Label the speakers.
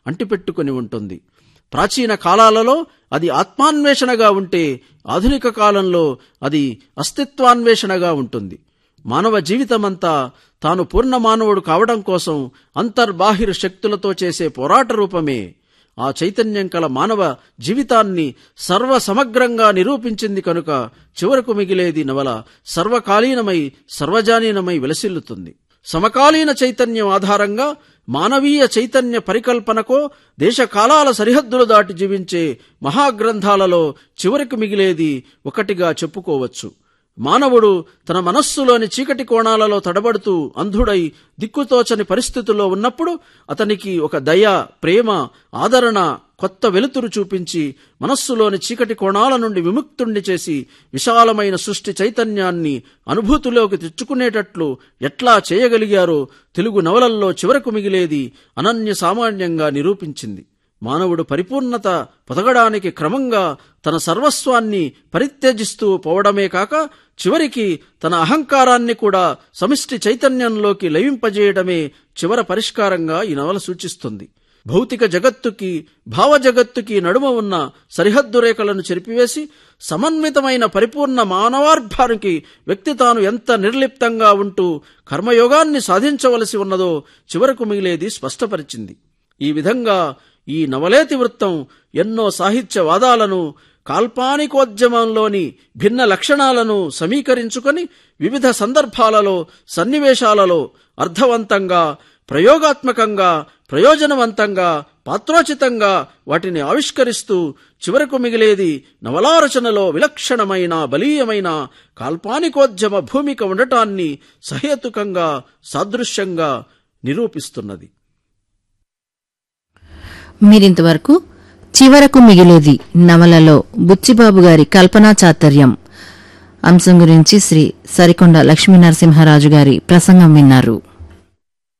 Speaker 1: అంటిపెట్టుకుని ఉంటుంది ప్రాచీన కాలాలలో అది ఆత్మాన్వేషణగా ఉంటే ఆధునిక కాలంలో అది అస్తిత్వాన్వేషణగా ఉంటుంది మానవ జీవితమంతా తాను పూర్ణ మానవుడు కావడం కోసం అంతర్బాహిర శక్తులతో చేసే పోరాట రూపమే ఆ చైతన్యం కల మానవ జీవితాన్ని సర్వ సమగ్రంగా నిరూపించింది కనుక చివరకు మిగిలేది నవల సర్వకాలీనమై సర్వజానీనమై విలసిల్లుతుంది సమకాలీన చైతన్యం ఆధారంగా మానవీయ చైతన్య పరికల్పనకో దేశకాలాల సరిహద్దులు దాటి జీవించే మహాగ్రంథాలలో చివరికి మిగిలేది ఒకటిగా చెప్పుకోవచ్చు మానవుడు తన మనస్సులోని చీకటి కోణాలలో తడబడుతూ అంధుడై దిక్కుతోచని పరిస్థితుల్లో ఉన్నప్పుడు అతనికి ఒక దయ ప్రేమ ఆదరణ కొత్త వెలుతురు చూపించి మనస్సులోని చీకటి కోణాల నుండి విముక్తుణ్ణి చేసి విశాలమైన సృష్టి చైతన్యాన్ని అనుభూతిలోకి తెచ్చుకునేటట్లు ఎట్లా చేయగలిగారో తెలుగు నవలల్లో చివరకు మిగిలేది అనన్య సామాన్యంగా నిరూపించింది మానవుడు పరిపూర్ణత పొదగడానికి క్రమంగా తన సర్వస్వాన్ని పరిత్యజిస్తూ పోవడమే కాక చివరికి తన అహంకారాన్ని కూడా సమిష్టి చైతన్యంలోకి లయింపజేయడమే చివర పరిష్కారంగా ఈ నవల సూచిస్తుంది భౌతిక జగత్తుకి భావ జగత్తుకి నడుమ ఉన్న సరిహద్దు రేఖలను చెరిపివేసి సమన్వితమైన పరిపూర్ణ మానవార్భానికి వ్యక్తి తాను ఎంత నిర్లిప్తంగా ఉంటూ కర్మయోగాన్ని సాధించవలసి ఉన్నదో చివరకు మిగిలేది స్పష్టపరిచింది ఈ విధంగా ఈ నవలేతి వృత్తం ఎన్నో సాహిత్య వాదాలను కాల్పానికోద్యమంలోని భిన్న లక్షణాలను సమీకరించుకొని వివిధ సందర్భాలలో సన్నివేశాలలో అర్థవంతంగా ప్రయోగాత్మకంగా ప్రయోజనవంతంగా పాత్రోచితంగా వాటిని ఆవిష్కరిస్తూ చివరకు మిగిలేది నవలారచనలో విలక్షణమైన బలీయమైన కాల్పానికోద్యమ భూమిక ఉండటాన్ని సహేతుకంగా సాదృశ్యంగా నిరూపిస్తున్నది
Speaker 2: మీరింతవరకు చివరకు మిగిలేది నవలలో బుచ్చిబాబు గారి కల్పనా చాతుర్యం అంశం గురించి శ్రీ సరికొండ లక్ష్మీనరసింహరాజు గారి ప్రసంగం విన్నారు